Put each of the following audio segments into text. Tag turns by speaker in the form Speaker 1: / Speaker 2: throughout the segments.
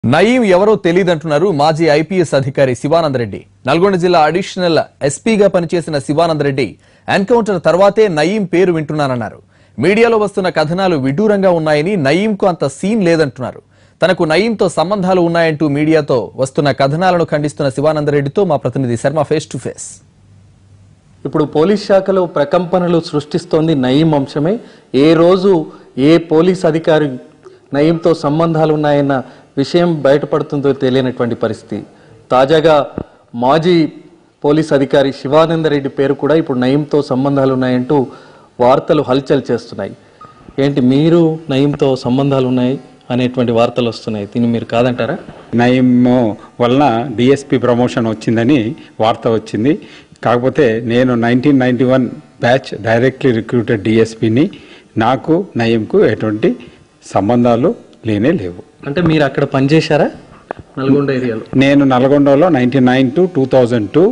Speaker 1: నయీం ఎవరో తెలియదంటున్నారు మాజీ ఐపీఎస్ అధికారి శివానందరెడ్డి నల్గొండ జిల్లా అడిషనల్ ఎస్పీగా పనిచేసిన శివానందరెడ్డి ఎన్కౌంటర్ తర్వాతే నయీం పేరు వింటున్నానన్నారు మీడియాలో వస్తున్న కథనాలు విడ్డూరంగా ఉన్నాయని నయీంకు అంత సీన్ లేదంటున్నారు తనకు నయీంతో సంబంధాలు ఉన్నాయంటూ మీడియాతో వస్తున్న కథనాలను ఖండిస్తున్న శివానందరెడ్డితో మా ప్రతినిధి శర్మ ఫేస్ టు ఫేస్
Speaker 2: ఇప్పుడు పోలీస్ శాఖలో ప్రకంపనలు సృష్టిస్తోంది నయీం అంశమే ఏ రోజు ఏ పోలీస్ అధికారి నయీంతో సంబంధాలు ఉన్నాయన్న విషయం బయటపడుతుందో తెలియనటువంటి పరిస్థితి తాజాగా మాజీ పోలీస్ అధికారి శివానందరెడ్డి పేరు కూడా ఇప్పుడు నయీంతో సంబంధాలు ఉన్నాయంటూ వార్తలు హల్చల్ చేస్తున్నాయి ఏంటి మీరు నయీంతో సంబంధాలు ఉన్నాయి అనేటువంటి వార్తలు వస్తున్నాయి దీన్ని మీరు కాదంటారా
Speaker 3: నయీం వలన డిఎస్పి ప్రమోషన్ వచ్చిందని వార్త వచ్చింది కాకపోతే నేను nineteen ninety one batch directly recruited డిఎస్పిని నాకు నయీంకు ఎటువంటి సంబంధాలు లేనే లేవు
Speaker 2: అంటే మీరు అక్కడ పనిచేశారా నల్గొండ ఏరియాలో
Speaker 3: నేను నల్గొండలో ninety nine to two thousand two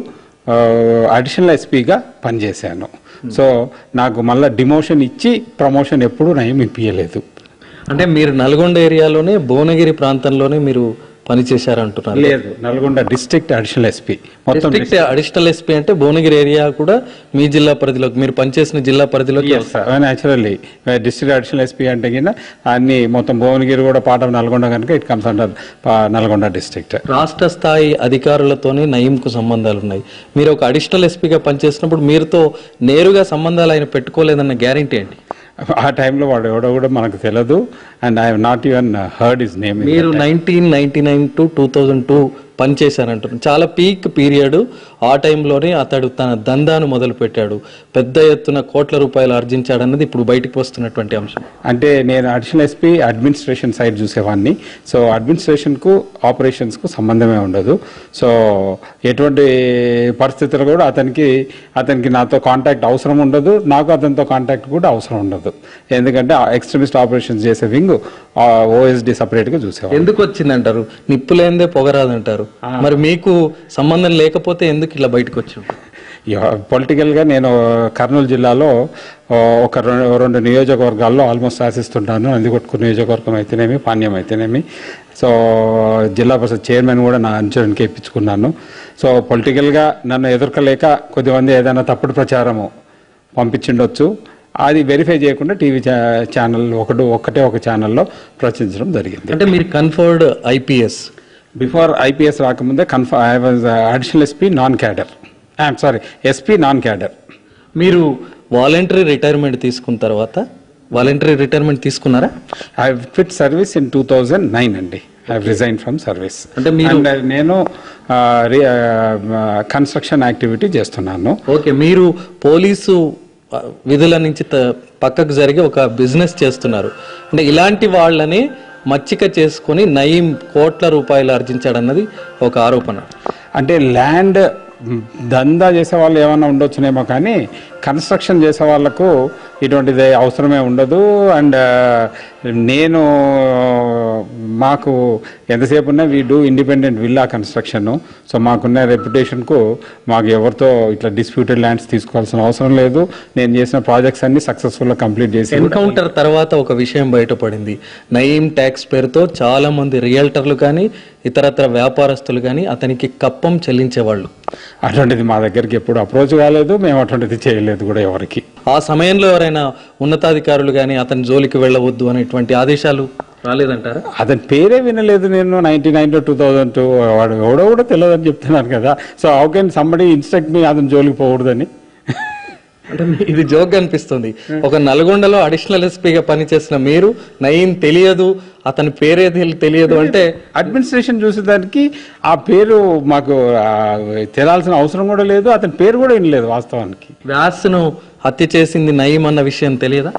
Speaker 3: additional ఎస్పీగా పనిచేశాను సో నాకు మళ్ళీ డిమోషన్ ఇచ్చి ప్రమోషన్ ఎప్పుడూ నయం ఇప్పించలేదు
Speaker 2: అంటే మీరు నల్గొండ ఏరియాలోనే భువనగిరి ప్రాంతంలోనే మీరు పనిచేశారంటున్నారు
Speaker 3: లేదు నల్గొండ డిస్ట్రిక్ట్ అడిషనల్ ఎస్పీ మొత్తం
Speaker 2: డిస్ట్రిక్ట్ అడిషనల్ ఎస్పీ అంటే భువనగిరి ఏరియా కూడా మీ జిల్లా పరిధిలోకి మీరు పనిచేసిన జిల్లా పరిధిలోకి
Speaker 3: న్యాచురల్లీ డిస్ట్రిక్ట్ అడిషనల్ ఎస్పీ అంటే కింద అన్ని మొత్తం భువనగిరి కూడా పార్ట్ ఆఫ్ నల్గొండ కనుక it comes under Nalgonda district
Speaker 2: రాష్ట్ర స్థాయి అధికారులతోనే నయీంకు సంబంధాలు ఉన్నాయి మీరు ఒక అడిషనల్ ఎస్పీగా పనిచేసినప్పుడు మీరుతో నేరుగా సంబంధాలు ఆయన పెట్టుకోలేదన్న గ్యారంటీ ఏంటి
Speaker 3: ఆ టైంలో వాడు ఎవడో కూడా మనకు తెలియదు and I not even heard his name
Speaker 2: మీరు nineteen ninety nine to two thousand two పనిచేశారంటున్నారు చాలా పీక్ పీరియడ్ ఆ టైంలోనే అతడు తన దందాను మొదలు పెట్టాడు పెద్ద ఎత్తున కోట్ల రూపాయలు ఆర్జించాడన్నది ఇప్పుడు బయటికి వస్తున్నటువంటి అంశం
Speaker 3: అంటే నేను అడిషనల్ ఎస్పీ అడ్మినిస్ట్రేషన్ సైడ్ చూసేవాడిని సో అడ్మినిస్ట్రేషన్కు ఆపరేషన్స్కు సంబంధమే ఉండదు సో ఎటువంటి పరిస్థితులు కూడా అతనికి అతనికి నాతో కాంటాక్ట్ అవసరం ఉండదు నాకు అతనితో కాంటాక్ట్ కూడా అవసరం ఉండదు ఎందుకంటే ఎక్స్ట్రీమిస్ట్ ఆపరేషన్స్ చేసే వింగ్ ఓఎస్డి సపరేట్గా చూసేవాడు
Speaker 2: ఎందుకు వచ్చిందంటారు నిప్పు లేనిదే పొగరాదంటారు మరి మీకు సంబంధం లేకపోతే ఎందుకు ఇలా బయటకు వచ్చాం
Speaker 3: పొలిటికల్గా నేను కర్నూలు జిల్లాలో ఆ, ఒక రెండు రెండు నియోజకవర్గాల్లో ఆల్మోస్ట్ శాసిస్తుంటాను నందికొట్కు నియోజకవర్గం అయితేనేమి పాణ్యం అయితేనేమి సో జిల్లా పరిషత్ చైర్మన్ కూడా నా అనుచరునికి ఇప్పించుకున్నాను సో పొలిటికల్గా నన్ను ఎదుర్కోలేక కొద్దిమంది ఏదైనా తప్పుడు ప్రచారము పంపించిండొచ్చు అది వెరిఫై చేయకుండా టీవీ ఛా- ఛానల్ ఒకటి ఒక్కటే ఒక ఛానల్లో ప్రచురించడం జరిగింది
Speaker 2: అంటే మీరు కన్ఫర్డ్ ఐపీఎస్
Speaker 3: బిఫోర్ ఐపీఎస్ రాకముందే కన్ఫ I was additional SP non cadre I'm sorry SP non cadre
Speaker 2: మీరు వాలంటరీ రిటైర్మెంట్ తీసుకున్న తర్వాత వాలంటరీ రిటైర్మెంట్ తీసుకున్నారా
Speaker 3: I fit service in two thousand nine అండి ఐ రిజైన్ ఫ్రమ్ సర్వీస్
Speaker 2: అంటే మీరు-
Speaker 3: And, uh, నేను కన్స్ట్రక్షన్ యాక్టివిటీ చేస్తున్నాను
Speaker 2: ఓకే మీరు పోలీసు ఆ, విధుల నుంచి త- పక్కకు జరిగి ఒక బిజినెస్ చేస్తున్నారు అంటే ఇలాంటి వాళ్ళని మచ్చిక చేసుకొని నయీం కోట్ల రూపాయలు ఆర్జించాడన్నది ఒక ఆరోపణ
Speaker 3: అంటే ల్యాండ్ దందా చేసే వాళ్ళు ఏమైనా ఉండొచ్చునేమో కానీ కన్స్ట్రక్షన్ చేసే వాళ్ళకు ఇటువంటిది అవసరమే ఉండదు అండ్ నేను మాకు ఎంతసేపు ఉన్నా we do independent villa construction so మాకున్న రెప్యుటేషన్కు మాకు ఎవరితో ఇట్లా డిస్ప్యూటెడ్ ల్యాండ్స్ తీసుకోవాల్సిన అవసరం లేదు నేను చేసిన ప్రాజెక్ట్స్ అన్ని సక్సెస్ఫుల్గా కంప్లీట్ చేసి
Speaker 2: ఎన్కౌంటర్ తర్వాత ఒక విషయం బయటపడింది నయీం ట్యాక్స్ పేరుతో చాలా మంది రియల్టర్లు కానీ ఇతరత్ర వ్యాపారస్తులు కానీ అతనికి కప్పం చెల్లించేవాళ్ళు
Speaker 3: అటువంటిది మా దగ్గరికి ఎప్పుడు అప్రోచ్ కాలేదు మేము అటువంటిది చేయలేదు కూడా ఎవరికి
Speaker 2: ఆ సమయంలో ఎవరైనా ఉన్నతాధికారులు కానీ అతని జోలికి వెళ్ళవద్దు అనేటువంటి ఆదేశాలు రాలేదంటారా
Speaker 3: అతని పేరే వినలేదు నేను ninety nine two thousand two వాడు ఎవడో కూడా తెలియదని చెప్తున్నాను కదా so how can somebody instruct me అతని జోలికి పోకూడదని
Speaker 2: అంటే మీ- ఇది జోక్ అనిపిస్తుంది ఒక నల్గొండలో అడిషనల్ ఎస్పీగా పనిచేసిన మీరు నయీం తెలియదు అతని పేరే తెలి- తెలియదు అంటే
Speaker 3: అడ్మినిస్ట్రేషన్ చూసేదానికి ఆ పేరు మాకు ఆ, తెలాల్సిన అవసరం కూడా లేదు అతని పేరు కూడా వినలేదు వాస్తవానికి
Speaker 2: వ్యాస్ను హత్య చేసింది నయీం అన్న విషయం తెలియదా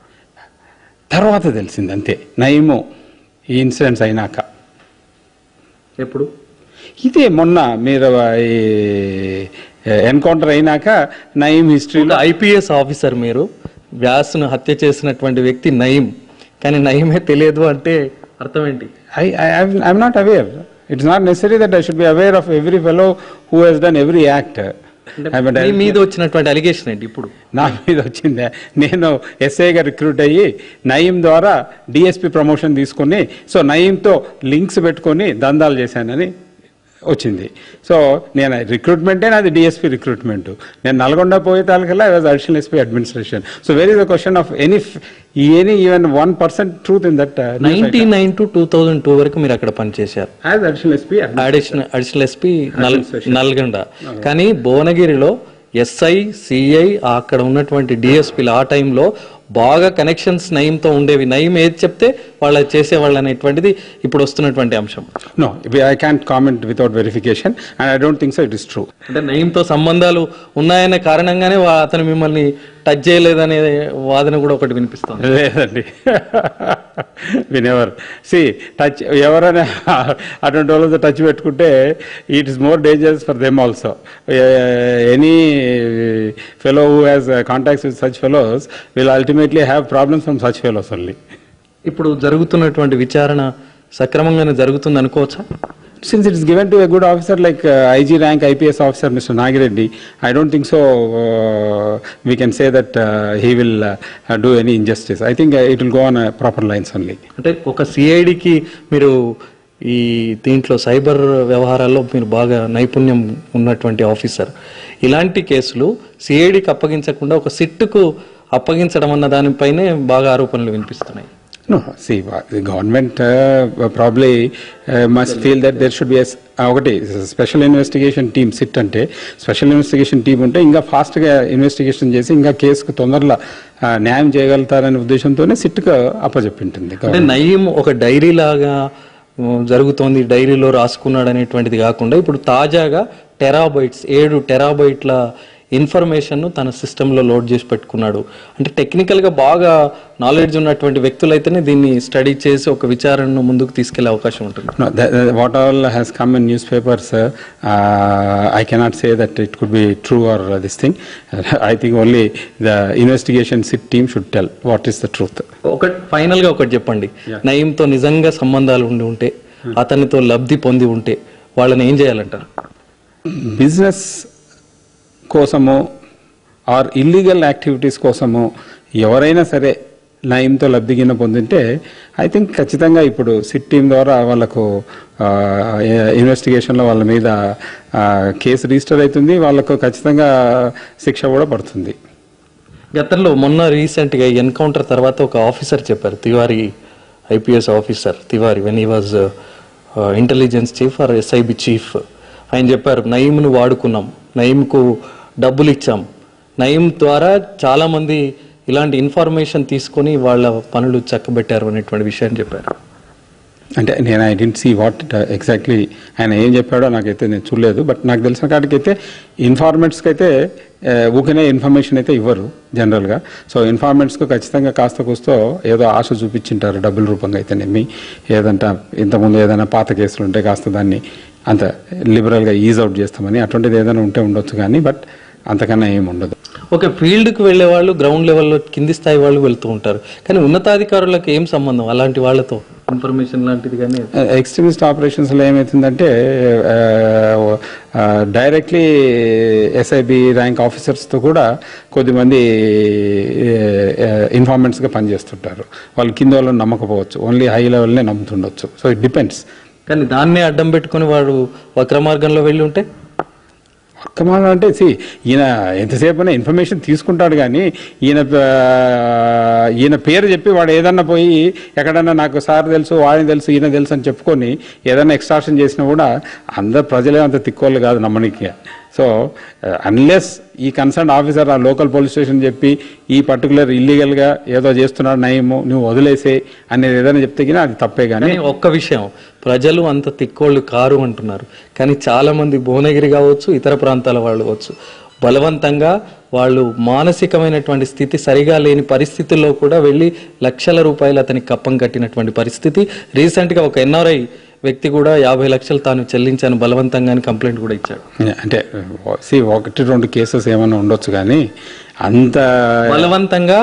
Speaker 3: తర్వాత తెలిసింది అంతే నయము ఈ ఇన్సిడెంట్స్ అయినాక
Speaker 2: ఎప్పుడు
Speaker 3: ఇదే మొన్న మీరు ఈ ఎన్కౌంటర్ అయినాక నయీం హిస్టరీలో
Speaker 2: ఒక ఐపీఎస్ ఆఫీసర్ మీరు వ్యాస్ను హత్య చేసినటువంటి వ్యక్తి నయీం కానీ నయీమే తెలియదు అంటే అర్థం ఏంటి
Speaker 3: I, I, I'm, I'm not aware. It's not necessary that I should be aware of every fellow who has done every act.
Speaker 2: మీ మీద వచ్చినటువంటి అలిగేషన్ ఏంటి ఇప్పుడు
Speaker 3: నా మీద వచ్చిందే నేను ఎస్ఐగా రిక్రూట్ అయ్యి నయీం ద్వారా డిఎస్పి ప్రమోషన్ తీసుకుని సో నయీంతో లింక్స్ పెట్టుకొని దందాలు చేశానని వచ్చింది సో నేను రిక్రూట్మెంటే నాది డిఎస్పి రిక్రూట్మెంట్ నేను నల్గొండ పోయే తాలకల్లా I was additional SP administration so very the question of any any even one percent truth in that
Speaker 2: ninety nine to two thousand two వరకు మీరు అక్కడ పనిచేశారు
Speaker 3: as additional SP
Speaker 2: additional additional SP Nalgonda కానీ భువనగిరిలో SI CI అక్కడ ఉన్నటువంటి డిఎస్పీలు ఆ టైంలో బాగా కనెక్షన్స్ నయంతో ఉండేవి నయం ఏది చెప్తే వాళ్ళు అది చేసేవాళ్ళు అనేటువంటిది ఇప్పుడు వస్తున్నటువంటి అంశం
Speaker 3: no I can't comment without verification and I don't think so it is true
Speaker 2: అంటే నయంతో సంబంధాలు ఉన్నాయనే కారణంగానే వా- అతను మిమ్మల్ని టచ్ చేయలేదనే వాదన కూడా ఒకటి వినిపిస్తుంది
Speaker 3: లేదండి వినెవర్ సి టచ్ ఎవరైనా అటువంటి వాళ్ళతో టచ్ పెట్టుకుంటే it is more dangerous for them also any fellow who has contacts with such fellows will ultimately have problems from such fellows only
Speaker 2: ఇప్పుడు జరుగుతున్నటువంటి విచారణ సక్రమంగానే జరుగుతుంది అనుకోవచ్చా
Speaker 3: Since it is given to a good officer like uh, IG rank IPS officer Mr. Nagireddy, I don't think so uh, we can say that uh, he will uh, uh, do any injustice. I think uh, it will go on uh, proper lines only.
Speaker 2: అంటే ఒక సిఐడికి మీరు ఈ దీంట్లో cyber వ్యవహారాల్లో మీరు బాగా నైపుణ్యం ఉన్నటువంటి ఆఫీసర్ ఇలాంటి కేసులు సిఐడికి అప్పగించకుండా ఒక సిట్టుకు అప్పగించడం అన్న దానిపైనే బాగా ఆరోపణలు వినిపిస్తున్నాయి
Speaker 3: No, see, wha- the government uh, probably uh, must feel that there should be a s- uh, ఒకటి స్పెషల్ ఇన్వెస్టిగేషన్ టీమ్ సిట్ అంటే స్పెషల్ ఇన్వెస్టిగేషన్ టీమ్ ఉంటే ఇంకా ఫాస్ట్గా ఇన్వెస్టిగేషన్ చేసి ఇంకా కేసుకు తొందరలో uh, న్యాయం చేయగలుగుతారనే ఉద్దేశంతోనే సిట్కు అప్పచెప్పింటుంది
Speaker 2: అంటే నయీం ఒక డైరీ లాగా ఉమ్, జరుగుతోంది డైరీలో రాసుకున్నాడు అనేటువంటిది కాకుండా ఇప్పుడు తాజాగా టెరాబైట్స్ ఏడు టెరాబైట్ల ఇన్ఫర్మేషన్ తన సిస్టంలో లోడ్ చేసి పెట్టుకున్నాడు అంటే టెక్నికల్గా బాగా నాలెడ్జ్ ఉన్నటువంటి వ్యక్తులైతేనే దీన్ని స్టడీ చేసి ఒక విచారణను ముందుకు తీసుకెళ్లే అవకాశం ఉంటుంది
Speaker 3: No, that, that- what all has come in newspapers, uh, uh, I cannot say that it could be true or uh, this thing. I think only the investigation SIT team should tell what is the truth.
Speaker 2: ఒక final గా ఒకటి చెప్పండి నయీంతో నిజంగా సంబంధాలు ఉండి ఉంటే అతనితో లబ్ధి పొంది ఉంటే వాళ్ళని ఏం చేయాలంటారు
Speaker 3: బిజినెస్ కోసము ఆర్ ఇల్లీగల్ యాక్టివిటీస్ కోసము ఎవరైనా సరే నయంతో లబ్ధి కింద పొందింటే ఐ థింక్ ఖచ్చితంగా ఇప్పుడు సిట్ టీం ద్వారా వాళ్ళకు ఇన్వెస్టిగేషన్లో వాళ్ళ మీద ఆ, కేసు రిజిస్టర్ అవుతుంది వాళ్ళకు ఖచ్చితంగా శిక్ష కూడా పడుతుంది
Speaker 2: గతంలో మొన్న రీసెంట్ గా ఎన్కౌంటర్ తర్వాత ఒక ఆఫీసర్ చెప్పారు Tiwari IPS officer Tiwari when he was intelligence chief or SIB chief ఆయన చెప్పారు నయీంను వాడుకున్నాం నయీంకు డబ్బులు ఇచ్చాం నయీం ద్వారా చాలా మంది ఇలాంటి ఇన్ఫర్మేషన్ తీసుకొని వాళ్ళ పనులు చక్కబెట్టారు అనేటువంటి విషయాన్ని చెప్పారు
Speaker 3: అంటే నేను I don't see what exactly ఆయన ఏం చెప్పాడో నాకైతే నేను చూడలేదు బట్ నాకు తెలిసిన కాడికైతే ఇన్ఫార్మెంట్స్కి అయితే ఆ, ఊరికనే ఇన్ఫర్మేషన్ అయితే ఇవ్వరు జనరల్గా సో ఇన్ఫార్మెంట్స్కు ఖచ్చితంగా కాస్త కూస్తో ఏదో ఆశ చూపించింటారు డబ్బుల రూపంగా అయితేనేమి ఏదంట ఇంతకుముందు ఏదైనా పాత కేసులు ఉంటే కాస్త దాన్ని అంత లిబరల్గా ఈజ్ అవుట్ చేస్తామని అటువంటిది ఏదైనా ఉంటే ఉండొచ్చు కానీ బట్ అంతకన్నా ఏమి ఉండదు
Speaker 2: ఓకే ఫీల్డ్కి వెళ్ళే వాళ్ళు గ్రౌండ్ లెవెల్లో కింది స్థాయి వాళ్ళు వెళ్తూ ఉంటారు కానీ ఉన్నతాధికారులకు ఏం సంబంధం అలాంటి వాళ్ళతో ఇన్ఫర్మేషన్ లాంటిది కానీ
Speaker 3: ఎక్స్ట్రీమిస్ట్ ఆపరేషన్స్లో ఏమవుతుందంటే డైరెక్ట్లీ ఎస్ఐబి ర్యాంక్ ఆఫీసర్స్తో కూడా కొద్దిమంది ఇన్ఫార్మెంట్స్గా పనిచేస్తుంటారు వాళ్ళు కింద వాళ్ళని నమ్మకపోవచ్చు ఓన్లీ హై లెవెల్నే నమ్ముతుండొచ్చు సో ఇట్ డిపెండ్స్
Speaker 2: కానీ దాన్నే అడ్డం పెట్టుకొని వాడు వక్ర మార్గంలో వెళ్ళి ఉంటే
Speaker 3: వర్కమాన్ అంటే సి ఈయన ఎంతసేపు అయినా ఇన్ఫర్మేషన్ తీసుకుంటాడు కానీ ఈయన ఆ, ఈయన పేరు చెప్పి వాడు ఏదన్నా పోయి ఎక్కడన్నా నాకు సార్ తెలుసు వాడిని తెలుసు ఈయన తెలుసు అని చెప్పుకొని ఏదన్నా ఎక్స్ట్రాక్షన్ చేసినా కూడా అందరు ప్రజలే అంత తిక్కోళ్ళు కాదు నమ్మనికి సో అన్లెస్ ఈ కన్సర్న్ ఆఫీసర్ ఆ లోకల్ పోలీస్ స్టేషన్ చెప్పి ఈ పర్టికులర్ ఇల్లీగల్గా ఏదో చేస్తున్నాడు నయము నువ్వు వదిలేసే అనేది ఏదైనా చెప్తే కానీ అది తప్పే కానీ
Speaker 2: కానీ ఒక్క విషయం ప్రజలు అంత తిక్కోళ్ళు కారు అంటున్నారు కానీ చాలా మంది భువనగిరి కావచ్చు ఇతర ప్రాంతాల వాళ్ళు కావచ్చు బలవంతంగా వాళ్ళు మానసికమైనటువంటి స్థితి సరిగా లేని పరిస్థితుల్లో కూడా వెళ్ళి లక్షల రూపాయలు అతనికి కప్పం కట్టినటువంటి పరిస్థితి రీసెంట్గా ఒక ఎన్ఆర్ఐ వ్యక్తి కూడా యాభై లక్షలు తాను చెల్లించాను బలవంతంగానే కంప్లైంట్ కూడా ఇచ్చాడు
Speaker 3: అంటే సి ఒకటి రెండు కేసెస్ ఏమైనా ఉండొచ్చు కానీ అంత
Speaker 2: బలవంతంగా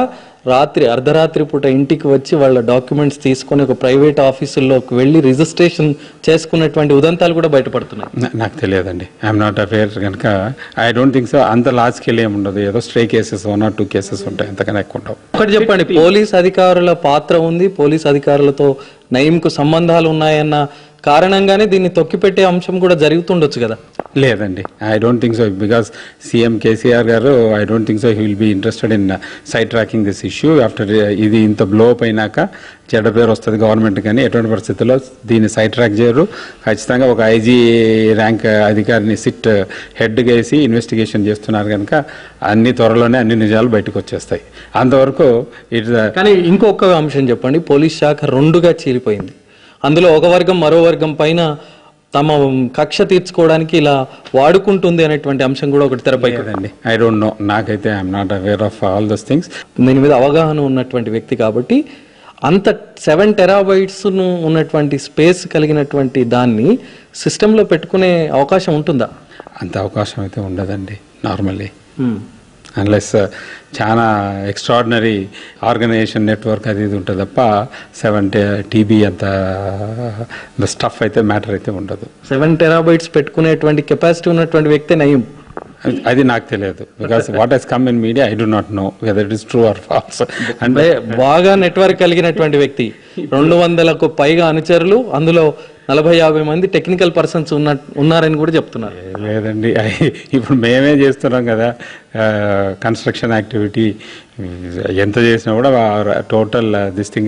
Speaker 2: రాత్రి అర్ధరాత్రి పూట ఇంటికి వచ్చి వాళ్ళ డాక్యుమెంట్స్ తీసుకొని ఒక ప్రైవేట్ ఆఫీసుల్లోకి వెళ్ళి రిజిస్ట్రేషన్ చేసుకున్నటువంటి ఉదంతాలు కూడా బయటపడుతున్నాయి
Speaker 3: నా- నాకు తెలియదండి ఐఎమ్ నాట్ అఫేర్ కనుక ఐ డోంట్ థింక్ సో అంత లార్జ్ స్కేల్ ఏమి ఉండదు ఏదో stray cases one or two cases ఉంటాయి అంతకన్నా ఎక్కువ ఉండవు
Speaker 2: ఒకటి చెప్పండి పోలీస్ అధికారుల పాత్ర ఉంది పోలీస్ అధికారులతో నయంకు సంబంధాలు ఉన్నాయన్న కారణంగానే దీన్ని తొక్కిపెట్టే అంశం కూడా జరుగుతుండొచ్చు కదా
Speaker 3: లేదండి I don't think so because CM KCR garu I don't think so he will be interested in side tracking this issue after ఇది ఇంత బ్లో అప్ అయినాక చెడ్డ పేరు వస్తుంది గవర్నమెంట్ కానీ ఎటువంటి పరిస్థితుల్లో దీన్ని సైడ్ ట్రాక్ చేయరు ఖచ్చితంగా ఒక ఐజీ ర్యాంక్ అధికారిని సిట్ హెడ్గా వేసి ఇన్వెస్టిగేషన్ చేస్తున్నారు కనుక అన్ని త్వరలోనే అన్ని నిజాలు బయటకు వచ్చేస్తాయి అంతవరకు ఇట్
Speaker 2: కానీ ఇంకొక అంశం చెప్పండి పోలీస్ శాఖ రెండుగా చీలిపోయింది అందులో ఒక వర్గం మరో వర్గం పైన తమ కక్ష తీర్చుకోవడానికి ఇలా వాడుకుంటుంది అనేటువంటి అంశం కూడా ఒకటి తెరపై
Speaker 3: లేదండి ఐ డోంట్ నో నాకైతే I'm not aware of all those things
Speaker 2: దీని మీద అవగాహన ఉన్నటువంటి వ్యక్తి కాబట్టి అంత సెవెన్ టెరాబైట్స్ను ఉన్నటువంటి స్పేస్ కలిగినటువంటి దాన్ని సిస్టంలో పెట్టుకునే అవకాశం ఉంటుందా
Speaker 3: అంత అవకాశం అయితే ఉండదండి నార్మల్లీ అన్లెస్ చాలా ఎక్స్ట్రాడినరీ ఆర్గనైజేషన్ నెట్వర్క్ అది ఇది ఉంటుంది తప్ప సెవెన్ టీబీ అంత స్టఫ్ అయితే మ్యాటర్ అయితే ఉండదు
Speaker 2: సెవెన్ టెరాబైట్స్ పెట్టుకునేటువంటి కెపాసిటీ ఉన్నటువంటి వ్యక్తి నయం
Speaker 3: అది- అది నాకు తెలియదు because what he's come in media I do not know whether it is true or false and
Speaker 2: అంటే బాగా నెట్వర్క్ కలిగినటువంటి వ్యక్తి రెండు వందలకు పైగా అనుచరులు అందులో నలభై యాభై మంది టెక్నికల్ పర్సన్స్ ఉన్న ఉన్నారని కూడా చెప్తున్నారు
Speaker 3: లేదండి ఐ- ఇప్పుడు మేమే చేస్తున్నాం కదా కన్స్ట్రక్షన్ యాక్టివిటీ ఎంత చేసినా కూడా total this thing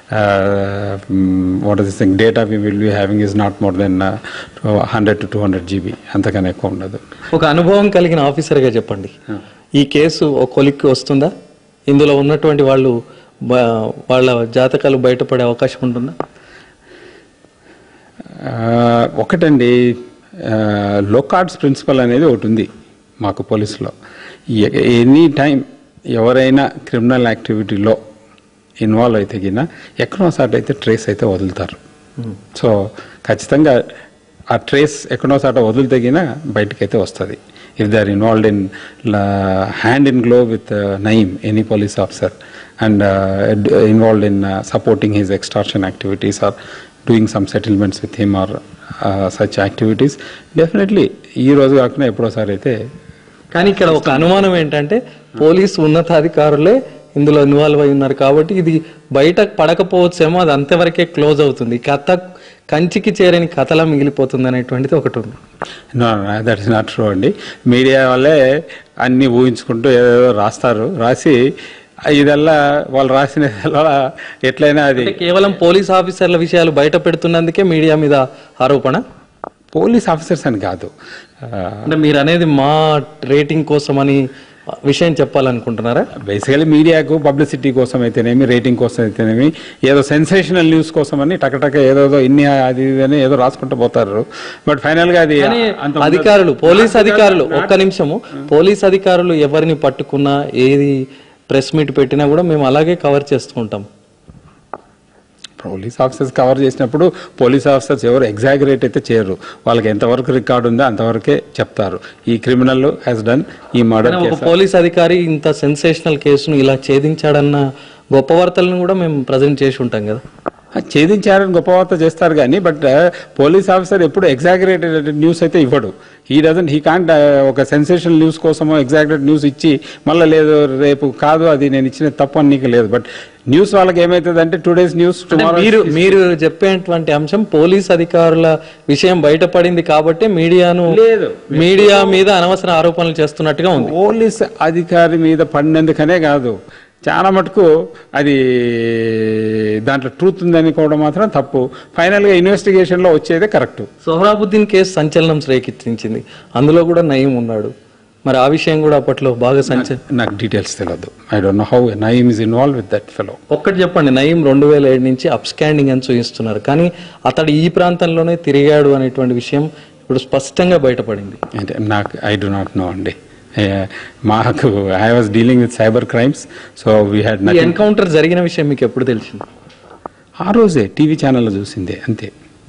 Speaker 3: what this thing data we will be having is not more than hundred to two hundred GB అంతకన్నా ఎక్కువ ఉండదు
Speaker 2: ఒక అనుభవం కలిగిన ఆఫీసర్గా చెప్పండి ఈ కేసు ఒక కొలిక్కి వస్తుందా ఇందులో ఉన్నటువంటి వాళ్ళు బ- వాళ్ళ జాతకాలు బయటపడే అవకాశం ఉంటుందా
Speaker 3: ఆ, ఒకటండి లోకార్డ్స్ ప్రిన్సిపల్ అనేది ఒకటి ఉంది మాకు పోలీసులో ఎనీ టైం ఎవరైనా క్రిమినల్ యాక్టివిటీలో ఇన్వాల్వ్ అయితే గిన ఎక్కడో సాట్ అయితే ట్రేస్ అయితే వదులుతారు సో ఖచ్చితంగా ఆ ట్రేస్ ఎక్కడో సాట వదిలితే గిన బయటకైతే వస్తుంది if they are involved in hand in glove with Nayeem any police officer and involved in supporting his extortion activities or doing some settlements with him or such activities definitely ఈ రోజు కాకుండా ఎప్పుడోసారి అయితే
Speaker 2: కానీ ఇక్కడ ఒక అనుమానం ఏంటంటే పోలీసు ఉన్నతాధికారులే ఇందులో ఇన్వాల్వ్ అయి ఉన్నారు కాబట్టి ఇది బయట పడకపోవచ్చేమో అది అంతవరకే క్లోజ్ అవుతుంది ఈ కథ కంచికి చేరని కథలా మిగిలిపోతుంది అనేటువంటిది ఒకటి ఉంది
Speaker 3: దట్ ఇస్ నాట్ ట్రూ అండి మీడియా వాళ్ళే అన్ని ఊహించుకుంటూ ఏదేదో రాస్తారు రాసి ఇదల్లా వాళ్ళు రాసిన ఎట్లయినా అది
Speaker 2: అంటే కేవలం పోలీస్ ఆఫీసర్ల విషయాలు బయట పెడుతున్నందుకే మీడియా మీద ఆరోపణ
Speaker 3: పోలీస్ ఆఫీసర్స్ అని కాదు ఆ,
Speaker 2: అంటే మీరు అనేది మా రేటింగ్ కోసం అని విషయం చెప్పాలనుకుంటున్నారా
Speaker 3: బేసికలీ మీడియాకు పబ్లిసిటీ కోసం అయితేనేమి రేటింగ్ కోసం అయితేనేమి ఏదో సెన్సేషనల్ న్యూస్ కోసం అని టకటక ఏదో ఇన్ని అది ఇది అని ఏదో రాసుకుంటూ పోతారు బట్ ఫైనల్ గా అది
Speaker 2: కానీ
Speaker 3: అంత
Speaker 2: అధికారులు పోలీస్ అధికారులు ఒక్క నిమిషము పోలీస్ అధికారులు ఎవరిని పట్టుకున్నా ఏది ప్రెస్ మీట్ పెట్టినా కూడా మేము అలాగే కవర్ చేస్తూ ఉంటాం
Speaker 3: పోలీస్ ఆఫీసర్స్ కవర్ చేసినప్పుడు పోలీస్ ఆఫీసర్స్ ఎవరు ఎగ్జాగరేట్ అయితే చేయరు వాళ్ళకి ఎంతవరకు రికార్డు ఉందో అంతవరకే చెప్తారు ఈ క్రిమినల్ హ్యాస్ డన్ ఈ మర్డర్
Speaker 2: ఒక పోలీస్ అధికారి ఇంత సెన్సేషనల్ కేసును ఇలా ఛేదించాడన్న గొప్ప వార్తలను కూడా మేము ప్రజెంట్ చేసి ఉంటాం కదా
Speaker 3: ఛేదించారని గొప్ప వార్త చేస్తారు కానీ బట్ పోలీస్ ఆఫీసర్ ఎప్పుడు ఎగ్జాగరేటెడ్ న్యూస్ అయితే ఇవ్వడు హీ డజన్ హీ కాంట్ ఒక సెన్సేషనల్ న్యూస్ కోసమో ఎగ్జాగరేట్ న్యూస్ ఇచ్చి మళ్ళీ లేదు రేపు కాదు అది నేను ఇచ్చిన తప్పు అని నీకు లేదు బట్ న్యూస్ వాళ్ళకి ఏమవుతుంది అంటే టూ డేస్ న్యూస్
Speaker 2: అంటే మీరు మీరు చెప్పేటువంటి అంశం పోలీస్ అధికారుల విషయం బయటపడింది కాబట్టి మీడియాను
Speaker 3: లేదు.
Speaker 2: మీడియా మీద అనవసర ఆరోపణలు చేస్తున్నట్టుగా ఉంది
Speaker 3: పోలీస్ అధికారి మీద పడినందుకనే కాదు చాలా మటుకు అది దాంట్లో ట్రూత్ ఉందనుకోవడం మాత్రం తప్పు ఫైనల్గా ఇన్వెస్టిగేషన్లో వచ్చేదే కరెక్ట్
Speaker 2: సోహరాబుద్దీన్ కేసు సంచలనం రేకెత్తించింది అందులో కూడా నయం ఉన్నాడు మరి ఆ విషయం కూడా అప్పట్లో బాగా సంచ
Speaker 3: నాకు డీటెయిల్స్ తెలియదు I don't know how Nayeem is involve with that fellow
Speaker 2: ఒక్కటి చెప్పండి నయీం రెండు వేల ఏడు నుంచి అప్స్కాండింగ్ అని చూపిస్తున్నారు కానీ అతడు ఈ ప్రాంతంలోనే తిరిగాడు అనేటువంటి విషయం ఇప్పుడు స్పష్టంగా బయటపడింది
Speaker 3: అంటే నాకు ఐ డు నాట్ నో అండి ఏ, మాకు I was dealing with cyber crimes so we had
Speaker 2: ఈ ఎన్కౌంటర్ జరిగిన విషయం మీకు ఎప్పుడు తెలిసింది
Speaker 3: ఆ రోజే టీవీ ఛానల్లో చూసిందే అంతే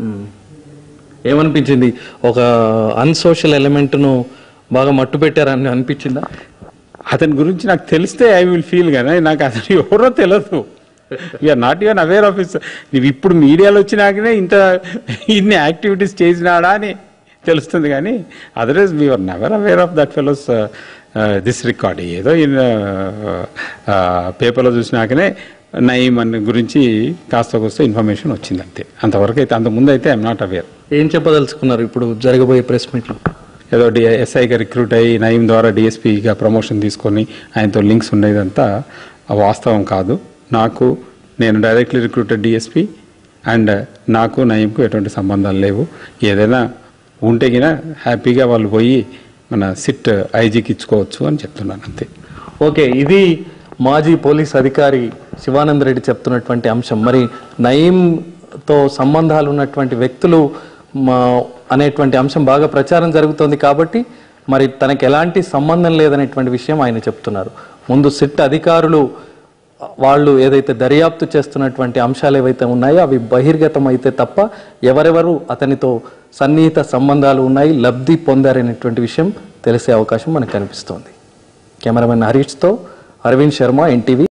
Speaker 2: ఏమనిపించింది ఒక అన్సోషల్ ఎలిమెంట్ను బాగా మట్టు పెట్టారని అనిపించిందా
Speaker 3: అతని గురించి నాకు తెలిస్తే ఐ విల్ ఫీల్ కానీ నాకు అతను ఎవరో తెలియదు we're not even aware of his నువ్వు ఇప్పుడు మీడియాలో వచ్చినాకనే ఇంత ఇన్ని యాక్టివిటీస్ చేసినాడా అని తెలుస్తుంది కానీ otherwise we're never aware of that fellows this record ఏదో ఇన్ పేపర్లో చూసినాకనే నయీం అని గురించి కాస్త కోస్త ఇన్ఫర్మేషన్ వచ్చింది అంతే అంతవరకు అయితే అంతకుముందు అయితే ఐఎమ్ నాట్ అవేర్
Speaker 2: ఏం చెప్పదలుచుకున్నారు ఇప్పుడు జరగబోయే ప్రెస్ మీట్లో
Speaker 3: ఏదో డి ఎస్ఐగా రిక్రూట్ అయ్యి నయీం ద్వారా డిఎస్పీగా ప్రమోషన్ తీసుకొని ఆయనతో లింక్స్ ఉండేదంతా వాస్తవం కాదు నాకు నేను డైరెక్ట్లీ రిక్రూటెడ్ డిఎస్పీ అండ్ నాకు నయీంకు ఎటువంటి సంబంధాలు లేవు ఏదైనా ఉంటే గిన హ్యాపీగా వాళ్ళు పోయి మన సిట్ ఐజీకి ఇచ్చుకోవచ్చు అని చెప్తున్నాను అంతే
Speaker 2: ఓకే ఇది మాజీ పోలీస్ అధికారి శివానంద్ రెడ్డి చెప్తున్నటువంటి అంశం మరి నయీంతో సంబంధాలు ఉన్నటువంటి వ్యక్తులు మా అనేటువంటి అంశం బాగా ప్రచారం జరుగుతోంది కాబట్టి మరి తనకి ఎలాంటి సంబంధం లేదనేటువంటి విషయం ఆయన చెప్తున్నారు ముందు సిట్ అధికారులు వాళ్ళు ఏదైతే దర్యాప్తు చేస్తున్నటువంటి అంశాలు ఏవైతే ఉన్నాయో అవి బహిర్గతం అయితే తప్ప ఎవరెవరు అతనితో సన్నిహిత సంబంధాలు ఉన్నాయి లబ్ధి పొందారనేటువంటి విషయం తెలిసే అవకాశం మనకు కనిపిస్తోంది కెమెరామెన్ హరీష్తో అరవింద్ శర్మ ఎన్టీవీ